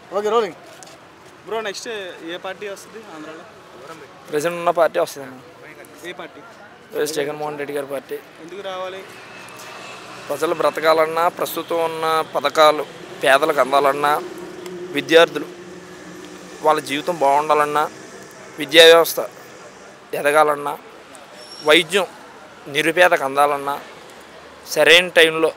okay rolling bro next ఏ party వస్తుంది ఆంధ్రాలో ప్రజెంట్ ఉన్న పార్టీ వస్తుందన్న ఏ పార్టీ వైఎస్ జగన్మోహన్ రెడ్డి గారి పార్టీ ఎందుకు రావాలి ప్రజలు బ్రతకాలన్నా ప్రస్తుతం ఉన్న పథకాలు పేదలకు అందాలన్నా విద్యార్థులు వాళ్ళ జీవితం బాగుండాలన్నా విద్యా వ్యవస్థ ఎదగాలన్నా వైద్యం నిరుపేదకు అందాలన్నా సరైన టైంలో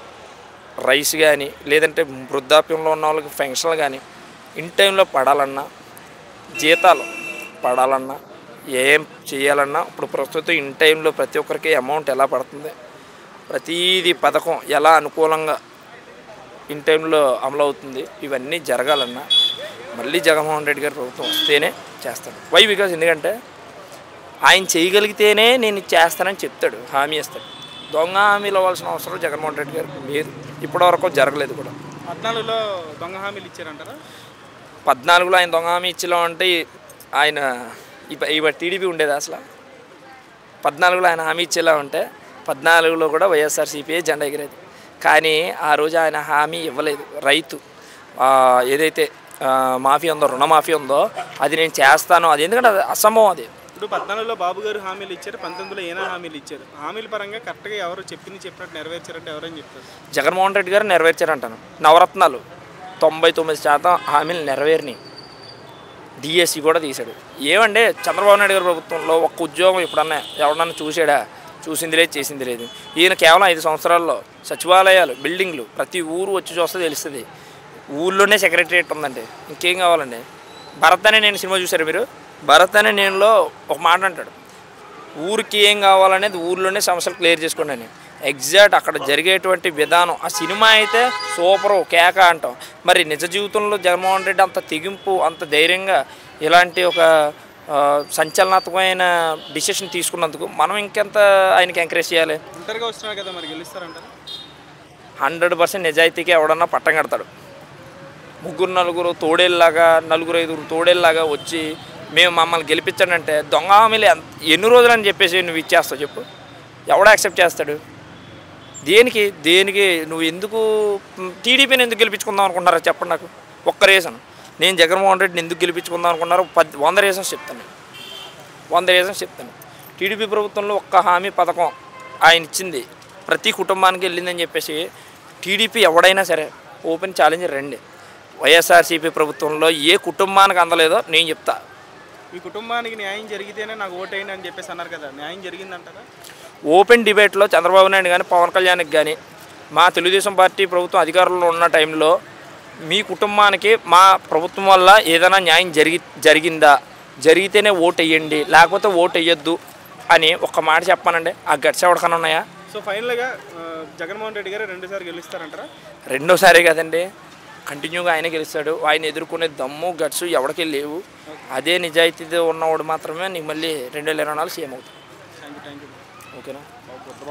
రైస్ కానీ లేదంటే వృద్ధాప్యంలో ఉన్న వాళ్ళకి పెన్షన్లు కానీ ఇన్ టైంలో పడాలన్నా జీతాలు పడాలన్నా ఏం చేయాలన్నా ఇప్పుడు ప్రస్తుతం ఇన్ టైంలో ప్రతి ఒక్కరికి అమౌంట్ ఎలా పడుతుంది ప్రతీది పథకం ఎలా అనుకూలంగా ఇన్ టైంలో అమలు అవుతుంది ఇవన్నీ జరగాలన్నా మళ్ళీ జగన్మోహన్ రెడ్డి గారి ప్రభుత్వం వస్తేనే చేస్తాడు వై బికాజ్ ఎందుకంటే ఆయన చేయగలిగితేనే నేను ఇది చేస్తానని చెప్తాడు హామీ ఇస్తాడు దొంగ హామీలు అవ్వాల్సిన అవసరం జగన్మోహన్ రెడ్డి గారికి లేదు ఇప్పటివరకు జరగలేదు కూడా పద్నాలుగులో దొంగ హామీలు ఇచ్చారంటారా పద్నాలుగులో ఆయన దొంగ హామీ ఇచ్చిలో అంటే ఆయన ఇప్ప- ఇవ టీడీపీ ఉండేది అసలు పద్నాలుగులో ఆయన హామీ ఇచ్చేలా ఉంటే పద్నాలుగులో కూడా వైఎస్ఆర్సీపీ జెండా ఎగిరేది కానీ ఆ రోజు ఆయన హామీ ఇవ్వలేదు రైతు ఆ, ఏదైతే ఆ, మాఫీ ఉందో రుణమాఫీ ఉందో అది నేను చేస్తాను అది ఎందుకంటే అది అసంభవం అది ఇప్పుడు పద్నాలుగులో బాబు గారు హామీలు ఇచ్చారు పంతొమ్మిదిలో ఏనా హామీలు ఇచ్చారు హామీల పరంగా కరెక్ట్గా ఎవరు చెప్పింది చెప్పినట్టు నెరవేర్చారంటే ఎవరని చెప్తారు జగన్మోహన్ రెడ్డి గారు నెరవేర్చారంటాను నవరత్నాలు తొంభై తొమ్మిది శాతం హామీలు నెరవేరినాయి డిఎస్సి కూడా తీశాడు ఏమంటే చంద్రబాబు నాయుడు గారి ప్రభుత్వంలో ఒక్క ఉద్యోగం ఎప్పుడన్నా ఎవరన్నా చూసాడా చూసింది లేదు చేసింది లేదు ఈయన కేవలం ఐదు సంవత్సరాల్లో సచివాలయాలు బిల్డింగ్లు ప్రతి ఊరు వచ్చి చూస్తే తెలుస్తుంది ఊళ్ళోనే సెక్రటరియట్ ఉందండి ఇంకేం కావాలండి భరత్ అనే నేను సినిమా చూసారు మీరు భరత్ అనే నేనులో ఒక మాట అంటాడు ఊరికి ఏం కావాలనేది ఊర్లోనే సమస్యలు క్లియర్ చేసుకోండి అని ఎగ్జాక్ట్ అక్కడ జరిగేటువంటి విధానం ఆ సినిమా అయితే సూపరు కేక అంటాం మరి నిజ జీవితంలో జగన్మోహన్ రెడ్డి అంత తెగింపు అంత ధైర్యంగా ఇలాంటి ఒక ఆ, సంచలనాత్మకమైన డిసిషన్ తీసుకున్నందుకు మనం ఇంకెంత ఆయనకి ఎంకరేజ్ చేయాలి ఒంటరిగా వస్తున్నారు కదా మరి గెలుస్తారంటారా హండ్రెడ్ పర్సెంట్ నిజాయితీకి ఎవడన్నా పట్టం కడతాడు ముగ్గురు నలుగురు తోడేళ్ళలాగా నలుగురు ఐదుగురు తోడేళ్ళలాగా వచ్చి మేము మమ్మల్ని గెలిపించండి అంటే దొంగ హామీలు ఎంత ఎన్ని రోజులని చెప్పేసి నువ్వు ఇచ్చేస్తావు చెప్పు ఎవడ యాక్సెప్ట్ చేస్తాడు దేనికి దేనికి నువ్వు ఎందుకు టీడీపీని ఎందుకు గెలిపించుకుందాం అనుకుంటున్నారా చెప్పండి నాకు ఒక్క రీజన్ నేను జగన్మోహన్ రెడ్డిని ఎందుకు గెలిపించుకుందాం అనుకున్నారో పది వంద రీజన్స్ చెప్తాను వంద రీజన్స్ చెప్తాను టీడీపీ ప్రభుత్వంలో ఒక్క హామీ పథకం ఆయన ఇచ్చింది ప్రతి కుటుంబానికి వెళ్ళిందని చెప్పేసి టీడీపీ ఎవడైనా సరే ఓపెన్ ఛాలెంజ్ రండి వైఎస్ఆర్సీపీ ప్రభుత్వంలో ఏ కుటుంబానికి అందలేదో నేను చెప్తా మీ కుటుంబానికి న్యాయం జరిగితేనే నాకు ఓటేయండి అని చెప్పేసి అన్నారు కదా న్యాయం జరిగిందంటారా ఓపెన్ డిబేట్లో చంద్రబాబు నాయుడు కానీ పవన్ కళ్యాణ్కి కానీ మా తెలుగుదేశం పార్టీ ప్రభుత్వం అధికారంలో ఉన్న టైంలో మీ కుటుంబానికి మా ప్రభుత్వం వల్ల ఏదైనా న్యాయం జరిగి జరిగిందా జరిగితేనే ఓటు వేయండి లేకపోతే ఓటు వేయొద్దు అని ఒక్క మాట చెప్పానండి ఆ గట్స్ ఎవరికన్నా ఉన్నాయా సో ఫైనల్గా ఆ, జగన్మోహన్ రెడ్డి గారు రెండుసార్లు గెలుస్తారంటారా రెండోసారి కదండి కంటిన్యూగా ఆయన గెలుస్తాడు ఆయన ఎదుర్కొనే దమ్ము గట్స్ ఎవరికి లేవు అదే నిజాయితీతో ఉన్నవాడు మాత్రమే నీకు మళ్ళీ రెండు వేల ఇరవై నాలుగు సీఎం అవుతాడు థ్యాంక్ యూ థ్యాంక్ యూ ఓకేనా